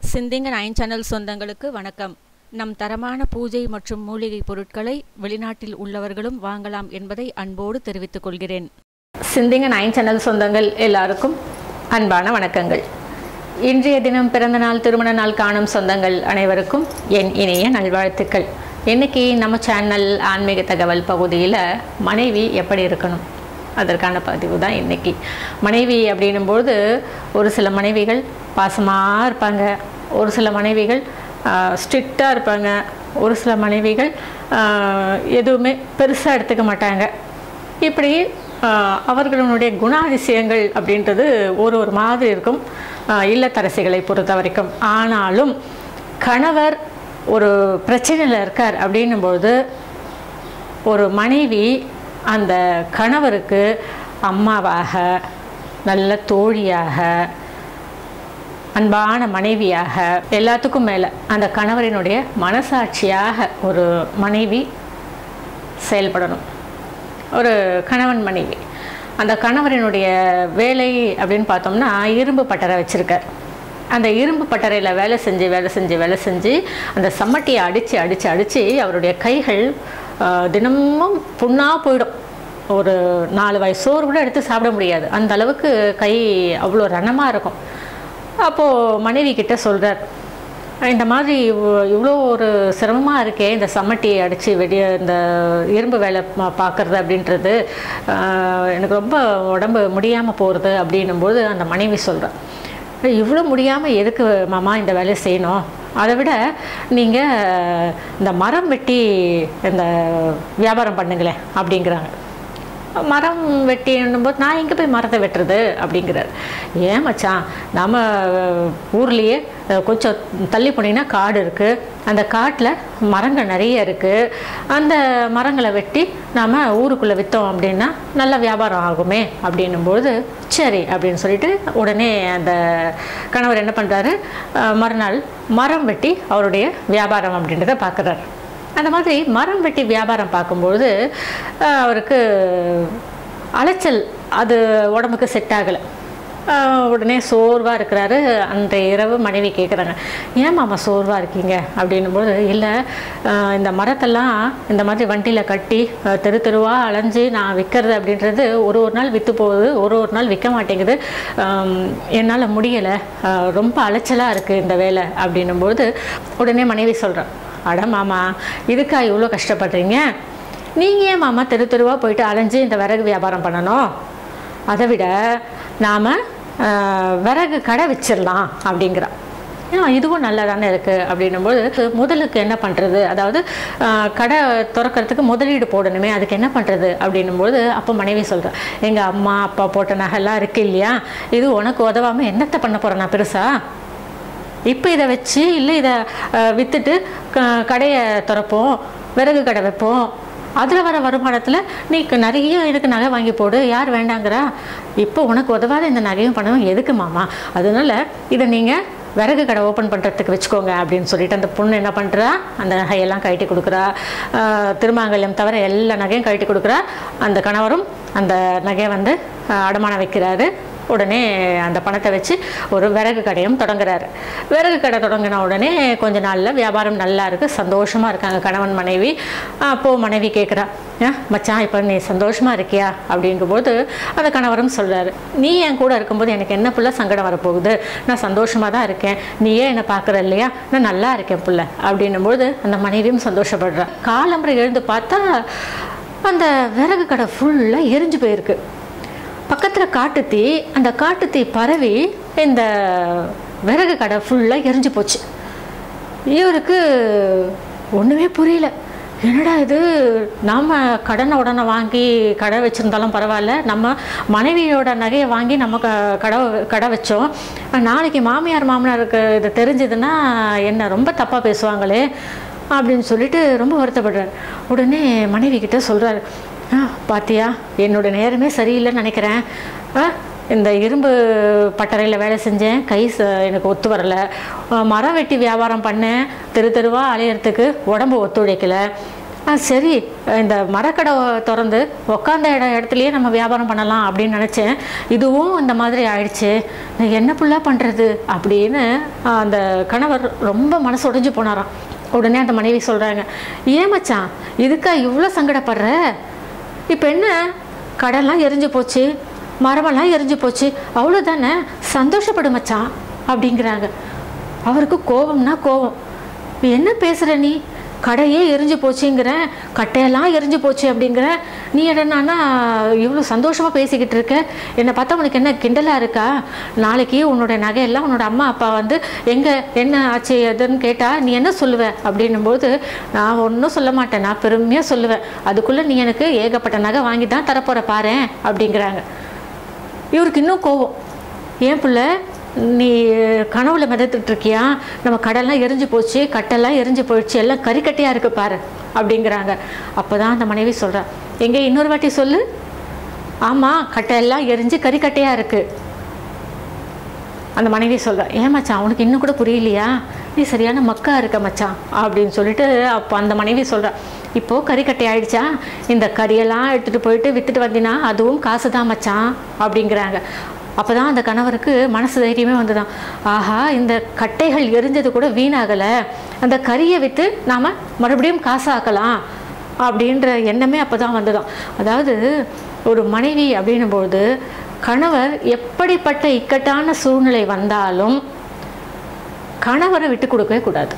சிந்திங்க nine channel சொந்தங்களுக்கு வணக்கம் நம் தரமான பூஜை மற்றும் மூலிகை பொருட்களை வெளிநாட்டில் உள்ளவர்களும் வாங்கலாம் என்பதை அன்போடு தெரிவித்துக் கொள்கிறேன் சிந்திங்க நைன் சேனல் சொந்தங்கள் எல்லாருக்கும் அன்பான வணக்கங்கள் இன்றைய தினம் பிறந்த நாள் திருமண நாள் காணும் சொந்தங்கள் அனைவருக்கும் என் இனிய நல்வாழ்த்துக்கள் இன்னைக்கு நம்ம சேனல் ஆன்மீக தகவல் பகுதியில் மனைவி எப்படி இருக்கணும் அதற்கான பதிவு தான் இன்னைக்கு மனைவி அப்படின்னும்போது ஒரு சில மனைவிகள் பாசமாக இருப்பாங்க ஒரு சில மனைவிகள் ஸ்ட்ரிக்டாக இருப்பாங்க ஒரு சில மனைவிகள் ஆஹ், எதுவுமே பெருசாக எடுத்துக்க மாட்டாங்க இப்படி ஆஹ், அவர்களுடைய குணாதிசயங்கள் அப்படின்றது ஒரு ஒரு மாதிரி இருக்கும் ஆஹ், இல்லத்தரசிகளை பொறுத்த வரைக்கும் ஆனாலும் கணவர் ஒரு பிரச்சனையில் இருக்கார் அப்படின்னும்பொழுது ஒரு மனைவி அந்த கணவருக்கு அம்மாவாக நல்ல தோழியாக அன்பான மனைவியாக எல்லாத்துக்கும் மேலே அந்த கணவரினுடைய மனசாட்சியாக ஒரு மனைவி செயல்படணும் ஒரு கணவன் மனைவி அந்த கணவரினுடைய வேலை அப்படின்னு பார்த்தோம்னா இரும்பு பட்டறை வச்சுருக்கார் அந்த இரும்பு பட்டறையில் வேலை செஞ்சு வேலை செஞ்சு வேலை செஞ்சு அந்த சம்மட்டியை அடித்து அடித்து அடித்து அவருடைய கைகள் ஆஹ், தினமும் புண்ணாக போயிடும் ஒரு நாலு வயசு சோறு கூட எடுத்து சாப்பிட முடியாது அந்த அளவுக்கு கை அவ்வளோ ரணமாக இருக்கும் அப்போது மனைவி கிட்ட சொல்கிறார் இந்த மாதிரி இவ்வ- இவ்வளோ ஒரு சிரமமாக இருக்கே இந்த சம்மட்டி அடித்து வெடிய இந்த இரும்பு வேலை பா- பார்க்கறது அப்படின்றது ஆஹ், எனக்கு ரொம்ப உடம்பு முடியாமல் போகிறது அப்படின்னும்போது அந்த மனைவி சொல்கிறா இவ்வளோ முடியாமல் எதுக்கு மாமா இந்த வேலையை செய்யணும் அதை விட நீங்கள் இந்த மரம் வெட்டி இந்த வியாபாரம் பண்ணுங்களேன் அப்படிங்கிறாங்க மரம் வெட்டின்னும்போது நான் எங்கே போய் மரத்தை வெட்டுறது அப்படிங்கிறார் ஏன் மச்சான் நம்ம ஊர்லேயே அஹ், கொஞ்சம் தள்ளி போனீங்கன்னா காடு இருக்குது அந்த காட்டில் மரங்கள் நிறைய இருக்குது அந்த மரங்களை வெட்டி நாம் ஊருக்குள்ளே விற்றோம் அப்படின்னா நல்ல வியாபாரம் ஆகுமே அப்படின்னும்போது சரி அப்படின்னு சொல்லிட்டு உடனே அந்த கணவர் என்ன பண்ணுறாரு மறுநாள் மரம் வெட்டி அவருடைய வியாபாரம் அப்படின்றத பார்க்குறாரு அந்த மாதிரி மரம் வெட்டி வியாபாரம் பார்க்கும்பொழுது அஹ், அவருக்கு அலைச்சல் அது உடம்புக்கு செட் ஆகலை உடனே சோர்வாக இருக்கிறாரு அன்றைய இரவு மனைவி கேட்குறாங்க ஏன் மாமா சோர்வாக இருக்கீங்க அப்படின்னும்போது இல்லை அஹ், இந்த மரத்தெல்லாம் இந்த மாதிரி வண்டியில் கட்டி அஹ், தெரு தெருவாக அலைஞ்சு நான் விற்கிறது அப்படின்றது ஒரு ஒரு நாள் விற்று போகுது ஒரு ஒரு நாள் விற்க மாட்டேங்குது என்னால் முடியலை ரொம்ப அலைச்சலாக இருக்குது இந்த வேலை அப்படின்னும்போது உடனே மனைவி சொல்கிறேன் அட மாமா இதுக்கா இவ்வளோ கஷ்டப்படுறீங்க நீங்கள் ஏன் மாமா தெரு தெருவாக போயிட்டு அலைஞ்சு இந்த விறகு வியாபாரம் பண்ணணும் அதை விட நாம் விறகு கடை வச்சிடலாம் அப்படிங்கிறான் ஏன்னா இதுவும் நல்லா தானே இருக்குது அப்படின்னும்போது முதலுக்கு என்ன பண்ணுறது அதாவது ஆஹ், கடை திறக்கிறதுக்கு முதலீடு போடணுமே அதுக்கு என்ன பண்ணுறது அப்படின்னும்போது அப்போ மனைவி சொல்கிறேன் எங்கள் அம்மா அப்பா போட்ட நகைலாம் இருக்கு இல்லையா இது உனக்கு உதவாமல் என்னத்தை பண்ண போகிறேன் நான் பெருசாக இப்போ இதை வச்சு இல்லை இதை அஹ், வித்துட்டு க கடையை திறப்போம் விறகு கடை வைப்போம் அதில் வர வருமானத்தில் நீ க- நிறைய இதுக்கு நகை வாங்கி போடு யார் வேண்டாங்கிறா இப்போ உனக்கு உதவாத இந்த நகையும் பணமும் எதுக்கு மாமா அதனால இதை நீங்கள் விறகு கடை ஓப்பன் பண்ணுறதுக்கு வச்சுக்கோங்க அப்படின்னு சொல்லிட்டு அந்த பொண்ணு என்ன பண்ணுறா அந்த நகையெல்லாம் கழட்டி கொடுக்குறா ஆஹ், திருமாங்கல்யம் தவிர எல்லா நகையும் கழட்டி கொடுக்குறா அந்த கணவரும் அந்த நகையை வந்து ஆஹ், அடமானம் வைக்கிறாரு உடனே அந்த பணத்தை வச்சு ஒரு விறகு கடையும் தொடங்குறாரு விறகு கடை தொடங்கின உடனே கொஞ்ச நாளில் வியாபாரம் நல்லா இருக்குது சந்தோஷமாக இருக்காங்க கணவன் மனைவி அப்போது மனைவி கேட்குறா "ஏன் மச்சான் இப்போ நீ சந்தோஷமாக இருக்கியா அப்படிங்கும்போது அந்த கணவரும் சொல்கிறாரு நீ என் கூட இருக்கும்போது எனக்கு என்ன புள்ள சங்கடம் வரப்போகுது நான் சந்தோஷமாக தான் இருக்கேன் நீயே என்னை பார்க்குற இல்லையா நான் நல்லா இருக்கேன் புள்ள அப்படின்னும்போது அந்த மனைவியும் சந்தோஷப்படுறா காலம்பரை எழுந்து பார்த்தா அந்த விறகு கடை ஃபுல்லாக எரிஞ்சு போயிருக்கு பக்கத்தில் காட்டுத்தீ அந்த காட்டுத்தீ பரவி இந்த விறகு கடை ஃபுல்லாக எரிஞ்சு போச்சு இவருக்கு ஒன்றுமே புரியல என்னடா இது நாம் கடனை உடனே வாங்கி கடை வச்சுருந்தாலும் பரவாயில்ல நம்ம மனைவியோட நகையை வாங்கி நம்ம க கடை கடை வச்சோம் நாளைக்கு மாமியார் மாமனாருக்கு இது தெரிஞ்சதுன்னா என்ன ரொம்ப தப்பாக பேசுவாங்களே அப்படின்னு சொல்லிட்டு ரொம்ப வருத்தப்படுறார் உடனே மனைவி கிட்ட சொல்கிறாரு ஆ பாத்தியா என்னோட நேரமே சரியில்லைன்னு நினைக்கிறேன் ஆ இந்த இரும்பு பட்டறையில் வேலை செஞ்சேன் கை ச எனக்கு ஒத்து வரலை மரம் வெட்டி வியாபாரம் பண்ணேன் தெரு தெருவாக அலையிறதுக்கு உடம்பு ஒத்துழைக்கலை ஆ சரி இந்த மரக்கடை திறந்து உக்காந்த இட இடத்துலையே நம்ம வியாபாரம் பண்ணலாம் அப்படின்னு நினச்சேன் இதுவும் இந்த மாதிரி ஆயிடுச்சு நான் என்ன புள்ளா பண்ணுறது அப்படின்னு அந்த கணவர் ரொம்ப மனசு உடைஞ்சு போனாராம் உடனே அந்த மனைவி சொல்கிறாங்க ஏன் மச்சான் இதுக்கா இவ்வளோ சங்கடப்படுற இப்போ என்ன கடல்லாம் எரிஞ்சு போச்சு மரமெல்லாம் எரிஞ்சு போச்சு அவ்வளோதானே சந்தோஷப்படு மச்சான் அப்படிங்கிறாங்க அவருக்கு கோபம்னா கோபம் என்ன பேசுகிற நீ கடையே எரிஞ்சு போச்சுங்கிற கட்டையெல்லாம் எரிஞ்சு போச்சு அப்படிங்கிற நீ என்னன்னா இவ்வளோ சந்தோஷமாக பேசிக்கிட்டு இருக்க என்னை பார்த்தா உனக்கு என்ன கிண்டலாக இருக்கா நாளைக்கு உன்னோட நகையெல்லாம் உன்னோட அம்மா அப்பா வந்து எங்கே என்ன ஆச்சு எதுன்னு கேட்டால் நீ என்ன சொல்லுவ அப்படின்னும்போது நான் ஒன்றும் சொல்ல மாட்டேன் நான் பெருமையாக சொல்லுவேன் அதுக்குள்ளே நீ எனக்கு ஏகப்பட்ட நகை வாங்கி தான் தரப்போகிற பாரேன் அப்படிங்கிறாங்க இவருக்கு இன்னும் கோவம் ஏன் பிள்ளை நீ கனவுல மிதத்துட்டு இருக்கியா நம்ம கடல்லாம் எரிஞ்சு போச்சு கட்டெல்லாம் எரிஞ்சு போயிடுச்சு எல்லாம் கறிக்கட்டையாக இருக்கு பாரு அப்படிங்கிறாங்க அப்போ தான் அந்த மனைவி சொல்கிறா எங்கே இன்னொரு வாட்டி சொல்லு ஆமாம் கட்டையெல்லாம் எரிஞ்சு கறிக்கட்டையாக இருக்குது அந்த மனைவி சொல்கிறா ஏன் மச்சான் அவனுக்கு இன்னும் கூட புரியலையா நீ சரியான மக்கா இருக்க மச்சான் அப்படின்னு சொல்லிட்டு அப்போ அந்த மனைவி சொல்கிறா இப்போது கறிக்கட்டை ஆயிடுச்சா இந்த கறியெல்லாம் எடுத்துகிட்டு போயிட்டு விற்றுட்டு வந்தினா அதுவும் காசு தான் மச்சான் அப்படிங்கிறாங்க அப்போ தான் அந்த கணவருக்கு மனசு தைரியமே வந்துதான் ஆஹா இந்த கட்டைகள் எரிஞ்சது கூட வீணாகலை அந்த கறியை விற்று நாம் மறுபடியும் காசாக்கலாம் அப்படின்ற எண்ணமே அப்போ தான் வந்துதான் அதாவது ஒரு மனைவி அப்படின்னும்போது கணவர் எப்படிப்பட்ட இக்கட்டான சூழ்நிலை வந்தாலும் கணவரை விட்டு கொடுக்கவே கூடாது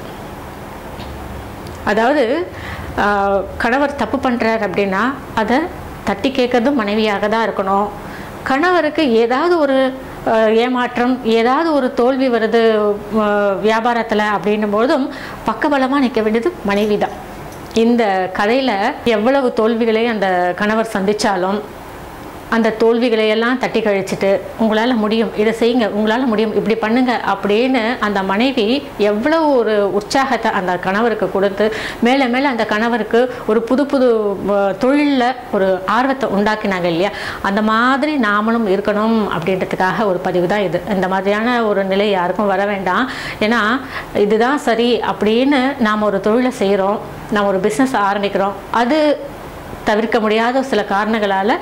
அதாவது ஆஹ், கணவர் தப்பு பண்ணுறார் அப்படின்னா அதை தட்டி கேட்கறதும் மனைவியாக தான் இருக்கணும் கணவருக்கு ஏதாவது ஒரு ஆஹ், ஏமாற்றம் ஏதாவது ஒரு தோல்வி வருது வியாபாரத்தில் அப்படின்னும் போதும் பக்கபலமாக நிற்க வேண்டியது மனைவி தான் இந்த கதையில் எவ்வளவு தோல்விகளை அந்த கணவர் சந்திச்சாலும் அந்த தோல்விகளை எல்லாம் தட்டி கழிச்சிட்டு உங்களால் முடியும் இதை செய்யுங்க உங்களால் முடியும் இப்படி பண்ணுங்க அப்படின்னு அந்த மனைவி எவ்வளவு ஒரு உற்சாகத்தை அந்த கணவருக்கு கொடுத்து மேலே மேலே அந்த கணவருக்கு ஒரு புது புது தொழிலில் ஒரு ஆர்வத்தை உண்டாக்கினாங்க இல்லையா அந்த மாதிரி நாமளும் இருக்கணும் அப்படின்றதுக்காக ஒரு பதிவு தான் இது இந்த மாதிரியான ஒரு நிலை யாருக்கும் வர வேண்டாம் ஏன்னா இதுதான் சரி அப்படின்னு நாம் ஒரு தொழிலை செய்கிறோம் நாம் ஒரு பிஸ்னஸ் ஆரம்பிக்கிறோம் அது தவிர்க்க முடியாத சில காரணங்களால்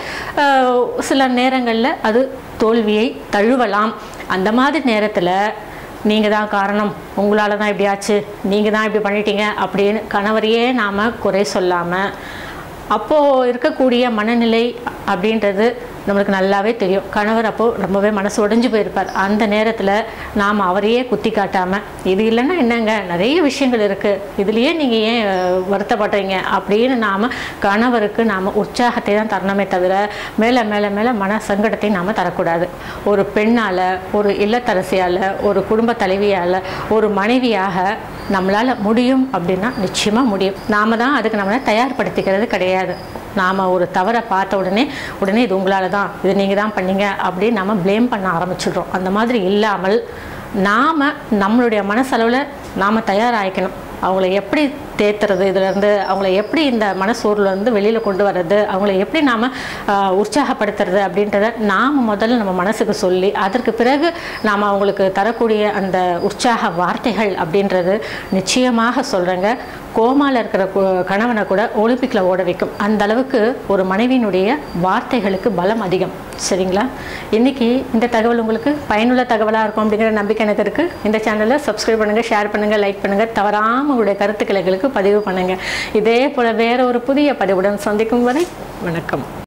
சில நேரங்களில் அது தோல்வியை தழுவலாம் அந்த மாதிரி நேரத்தில் நீங்கள் தான் காரணம் உங்களால் தான் இப்படி ஆச்சு நீங்கள் தான் இப்படி பண்ணிட்டீங்க அப்படின்னு கணவரையே நாம் குறை சொல்லாமல் அப்போது இருக்கக்கூடிய மனநிலை அப்படின்றது நம்மளுக்கு நல்லாவே தெரியும் கணவர் அப்போது ரொம்பவே மனசு உடைஞ்சு போயிருப்பார் அந்த நேரத்தில் நாம் அவரையே குத்தி காட்டாமல் இது இல்லைன்னா என்னங்க நிறைய விஷயங்கள் இருக்குது இதுலேயே நீங்கள் ஏன் அஹ், வருத்தப்படுறீங்க அப்படின்னு நாம் கணவருக்கு நாம் உற்சாகத்தை தான் தரணுமே தவிர மேலே மேலே மேலே மன சங்கடத்தை நாம் தரக்கூடாது ஒரு பெண்ணால் ஒரு இல்லத்தரசியால் ஒரு குடும்ப தலைவியால் ஒரு மனைவியாக நம்மளால் முடியும் அப்படின்னா நிச்சயமாக முடியும் நாம் தான் அதுக்கு நம்மளை தயார்படுத்திக்கிறது கிடையாது நாம் ஒரு தவறை பார்த்த உடனே உடனே இது உங்களால் தான் இது நீங்கள் தான் பண்ணீங்க அப்படின்னு நம்ம ப்ளேம் பண்ண ஆரம்பிச்சிடுறோம் அந்த மாதிரி இல்லாமல் நாம் நம்மளுடைய மனசளவில் நாம் தயாராகிக்கணும் அவங்கள எப்படி தேத்துறது இதுலேருந்து அவங்கள எப்படி இந்த மனசோர்வுலேருந்து வெளியில் கொண்டு வர்றது அவங்கள எப்படி நாம் உற்சாகப்படுத்துறது அப்படின்றத நாம் முதல்ல நம்ம மனசுக்கு சொல்லி அதற்கு பிறகு நாம் அவங்களுக்கு தரக்கூடிய அந்த உற்சாக வார்த்தைகள் அப்படின்றது நிச்சயமாக சொல்கிறேங்க கோமால இருக்கிற கு- கணவனை கூட ஒலிம்பிக்கில் ஓட வைக்கும் அந்த அளவுக்கு ஒரு மனைவியினுடைய வார்த்தைகளுக்கு பலம் அதிகம் சரிங்களா இன்னைக்கு இந்த தகவல் உங்களுக்கு பயனுள்ள தகவலாக இருக்கும் அப்படிங்கிற நம்பிக்கை எனக்கு இருக்குது இந்த சேனலை சப்ஸ்கிரைப் பண்ணுங்கள் ஷேர் பண்ணுங்கள் லைக் பண்ணுங்கள் தவறாமல் உங்களுடைய கருத்துக்களை எங்களுக்கு பதிவு பண்ணுங்கள் இதே போல் வேற ஒரு புதிய பதிவுடன் சந்திக்கும் வரை வணக்கம்